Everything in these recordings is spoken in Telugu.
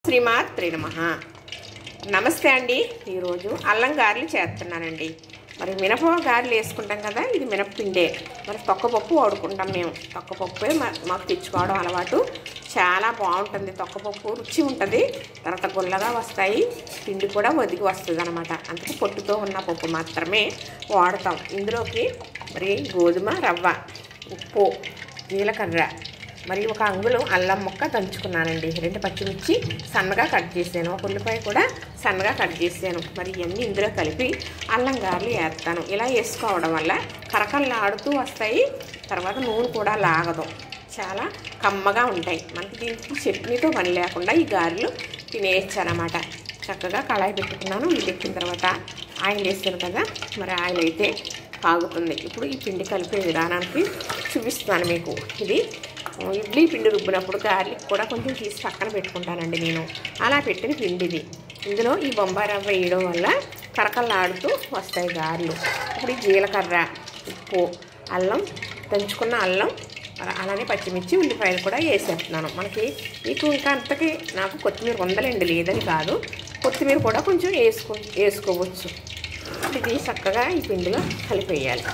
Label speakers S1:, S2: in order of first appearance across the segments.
S1: శ్రీమాత్రి నమ నమస్తే అండి ఈరోజు అల్లం గారెలు చేస్తున్నానండి మరి మినప గారెలు వేసుకుంటాం కదా ఇది మినపపిండే మరి తొక్కపప్పు వాడుకుంటాం మేము తొక్కపప్పే మా- మాకు తెచ్చుకోవడం అలవాటు చాలా బాగుంటుంది తొక్కపప్పు రుచి ఉంటుంది తర్వాత గుల్లగా వస్తాయి పిండి కూడా ఒదిగి వస్తుంది అనమాట అందుకే పొట్టుతో ఉన్న పప్పు మాత్రమే వాడతాం ఇందులోకి మరి గోధుమ రవ్వ ఉప్పు జీలకర్ర మరి ఒక అంగుళం అల్లం ముక్క దంచుకున్నానండి రెండు పచ్చిమిర్చి సన్నగా కట్ చేశాను ఒక ఉల్లిపాయ కూడా సన్నగా కట్ చేశాను మరి ఇవన్నీ ఇందులో కలిపి అల్లం గారెలు వేస్తాను ఇలా వేసుకోవడం వల్ల కరకల్లా ఆడుతూ వస్తాయి తర్వాత నూనె కూడా లాగదు చాలా కమ్మగా ఉంటాయి మనకి దీనికి చట్నీతో పని లేకుండా ఈ గారెలు తినేయచ్చు అనమాట చక్కగా కళాయి పెట్టుకున్నాను ఇది ఎక్కిన తర్వాత ఆయిల్ వేసాను కదా మరి ఆయిల్ అయితే కాగుతుంది ఇప్పుడు ఈ పిండి కలిపే విధానానికి చూపిస్తున్నాను మీకు ఇది ఇడ్లీ పిండి రుబ్బినప్పుడు గార్లిక్ కూడా కొంచెం తీసి పక్కన పెట్టుకుంటానండి నేను అలా పెట్టిన పిండి ఇది ఇందులో ఈ బొంబాయి రవ్వ వేయడం వల్ల కరకల్లాడుతూ వస్తాయి గారెలు ఇప్పుడు ఈ జీలకర్ర ఉప్పు అల్లం దంచుకున్న అల్లం అలా- అలానే పచ్చిమిర్చి ఉల్లిపాయలు కూడా వేసేస్తున్నాను మనకి మీకు ఇంకా అంతకి నాకు కొత్తిమీర ఉందలండి లేదని కాదు కొత్తిమీర కూడా కొంచెం వేసుకో వేసుకోవచ్చు ఇది చక్కగా ఈ పిండిలో కలిపేయాలి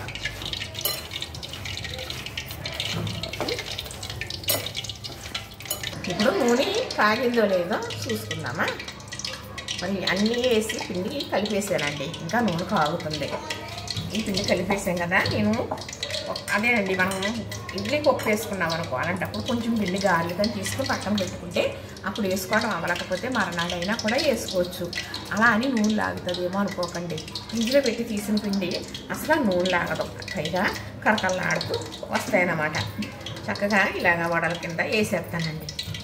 S1: ఇప్పుడు నూనె కాగిందో లేదో చూసుకుందామా మరి అన్నీ వేసి పిండి కలిపేసానండి ఇంకా నూనె కాగుతుంది ఈ పిండి కలిపేసాం కదా నేను ఒక- అదేనండి మనం ఇడ్లీ పప్పు వేసుకున్నాం అనుకో అలాంటప్పుడు కొంచెం పిండి గార్లికని తీసుకుని పక్కన పెట్టుకుంటే అప్పుడు వేసుకోవడం అవ్వలేకపోతే మరణాడైనా కూడా వేసుకోవచ్చు అలా అని నూనె లాగుతుందేమో అనుకోకండి ఫ్రిడ్జ్లో పెట్టి తీసిన పిండి అసలు నూనె లాగదు పైగా కరకల్లాడుతూ వస్తాయన్నమాట చక్కగా ఇలాగా వడల కింద వేసేస్తానండి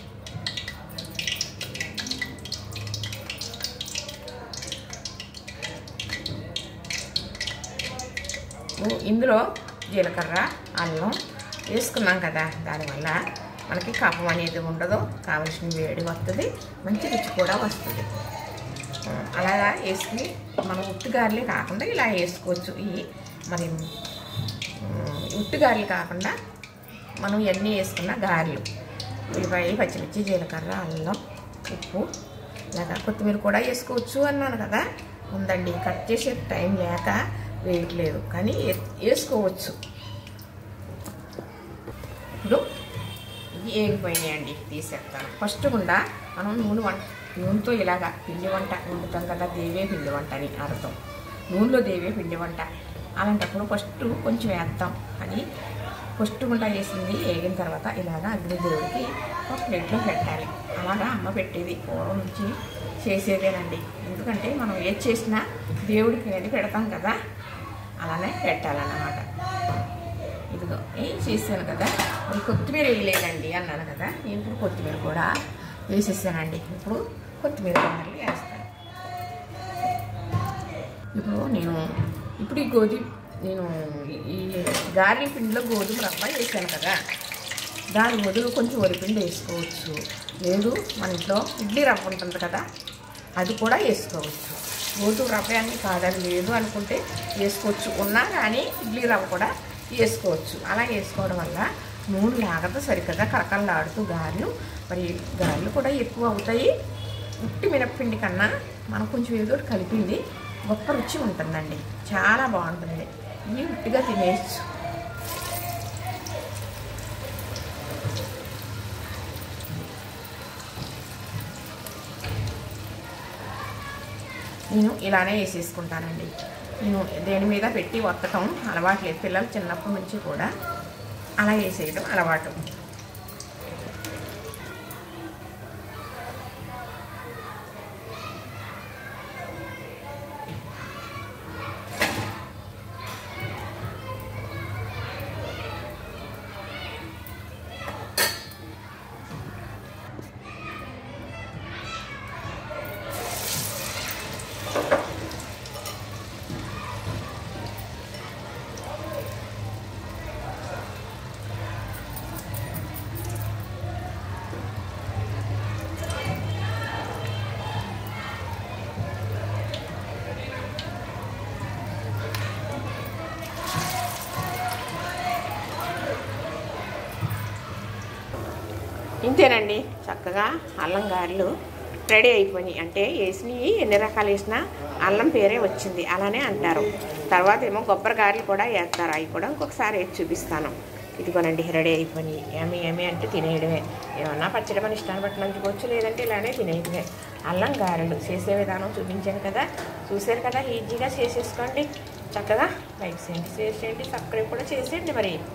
S1: ఉ- ఇందులో జీలకర్ర అల్లం వేసుకున్నాం కదా దానివల్ల మనకి కఫం అనేది ఉండదు కావలసిన వేడి వస్తుంది మంచి రుచి కూడా వస్తుంది ఆ, అలాగా వేసుకుని మనం ఉట్టు గారెలే కాకుండా ఇలా వేసుకోవచ్చు ఈ మరి ఉమ్, ఉట్టు గారెలు కాకుండా మనం ఇవన్నీ వేసుకున్న గారెలు ఉల్లిపాయ పచ్చిమిర్చి జీలకర్ర అల్లం ఉప్పు ఇలాగా కొత్తిమీర కూడా వేసుకోవచ్చు అన్నాను కదా ఉందండి కట్ చేసే టైం లేక వేయట్లేదు కానీ వే- వేసుకోవచ్చు ఇప్పుడు ఇవి ఏగిపోయినాయండి తీసేస్తాను ఫస్ట్ గుండా మనం నూనె వంట నూనెతో ఇలాగా పిండి వంట వండుతాం కదా దేవే పిండి వంట అని అర్థం నూనెలో దేవే పిండి వంట అలాంటప్పుడు ఫస్ట్ కొంచెం వేస్తాం అది ఫస్ట్ గుంట వేసింది వేగిన తర్వాత ఇలాగా అగ్నిదేవుడికి ఒక ప్లేట్లో పెట్టాలి అలాగా అమ్మ పెట్టేది పూర్వం నుంచి చేసేదేనండి ఎందుకంటే మనం ఏది చేసినా దేవుడికి అది పెడతాం కదా అలానే పెట్టాలన్నమాట ఇదిగో ఏం చేశాను కదా మరి కొత్తిమీర వేయలేదండి అన్నాను కదా నేను ఇప్పుడు కొత్తిమీర కూడా వేసేసానండి ఇప్పుడు కొత్తిమీర కొమ్మలు వేస్తాను ఇప్పుడు నేను ఇప్పుడు ఈ గోధుమ నేను ఈ గారెల పిండిలో గోధుమ రవ్వ వేసాను కదా దాని బదులు కొంచెం వరిపిండి వేసుకోవచ్చు లేదు మన ఇంట్లో ఇడ్లీ రవ్వ ఉంటుంది కదా అది కూడా వేసుకోవచ్చు గోధుమ రవ్వ అని కాదని లేదు అనుకుంటే వేసుకోవచ్చు ఉన్నా కానీ ఇడ్లీ రవ్వ కూడా వేసుకోవచ్చు అలా వేసుకోవడం వల్ల నూనె లాగదు సరికదా కరకల్లాడుతూ గారెలు మరి గారెలు కూడా ఎక్కువ అవుతాయి ఉట్టి మినప్పిండి కన్నా మనం కొంచెం ఏదో ఒకటి కలిపింది గొప్ప రుచి ఉంటుందండి చాలా బాగుంటుంది ఇవి ఉట్టిగా తినేయచ్చు నేను ఇలానే వేసేసుకుంటానండి నేను దేని మీద పెట్టి వత్తటం అలవాటు లేదు పిల్లలు చిన్నప్పటి నుంచి కూడా అలా వేసేయడం అలవాటు ఇంతేనండి చక్కగా అల్లం గారెలు రెడీ అయిపోయినాయి అంటే వేసినవి ఎన్ని రకాలు వేసినా అల్లం పేరే వచ్చింది అలానే అంటారు తర్వాత ఏమో కొబ్బరి గారెలు కూడా వేస్తారు అవి కూడా ఇంకొకసారి వేసి చూపిస్తాను ఇదిగోనండి రెడీ అయిపోయినాయి ఏమి ఏమి అంటే తినేయడమే ఏమన్నా పచ్చడి మన ఇష్టాన్ని బట్టి నంచుకోవచ్చు లేదంటే ఇలానే తినేయడమే అల్లం గారెలు చేసే విధానం చూపించాను కదా చూసారు కదా ఈజీగా చేసేసుకోండి చక్కగా లైక్ చేయండి షేర్ చేయండి సబ్స్క్రైబ్ కూడా చేసేయండి మరి